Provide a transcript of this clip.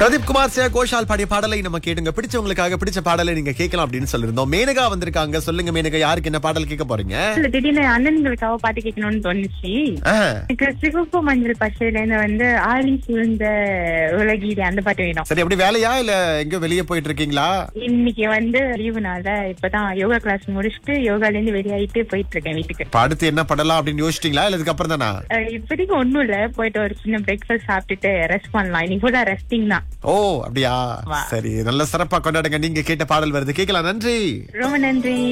பிரதீப் குமார் சியா கோஷால் பாடிய பாடலை நம்ம கேட்டுங்க பிடிச்சவங்களுக்காக பிடிச்ச பாடலை நீங்க கேட்கலாம் அப்படின்னு சொல்லிருந்தோம் மேனகா வந்திருக்காங்க சொல்லுங்க மேனகா யாருக்கு என்ன பாடல் கேட்க போறீங்க இல்ல திடீர்னு அண்ணன்களுக்காக பாட்டு கேட்கணும்னு தோணுச்சு ஆ, எனக்கு சிவப்பு மஞ்சள் பச்சையில இருந்து வந்து ஆழி சூழ்ந்த உலகீதி அந்த பாட்டு வேணும் சரி அப்படி வேலையா இல்ல எங்கயோ வெளியே போயிட்டு இருக்கீங்களா இன்னைக்கு வந்து லீவுனால இப்பதான் யோகா கிளாஸ் முடிச்சுட்டு யோகால இருந்து வெளியாயிட்டு போயிட்டு இருக்கேன் வீட்டுக்கு இப்ப அடுத்து என்ன பண்ணலாம் அப்படின்னு யோசிச்சிட்டீங்களா இல்ல இதுக்கப்புறம் தானா அஹ் இப்போதைக்கு ஒண்ணும் இல்ல போயிட்டு ஒரு சின்ன பிரேக்ஃபாஸ்ட் சாப்பிட்டுட்டு ரெஸ்ட் பண்ணலாம் இன்னைக்கு கூட ரெஸ்டிங் தான் ஓ அப்படியா வா. சரி நல்ல சிறப்பா கொண்டாடுங்க நீங்க கேட்ட பாடல் வருது கேட்கலாம் நன்றி ரொம்ப நன்றி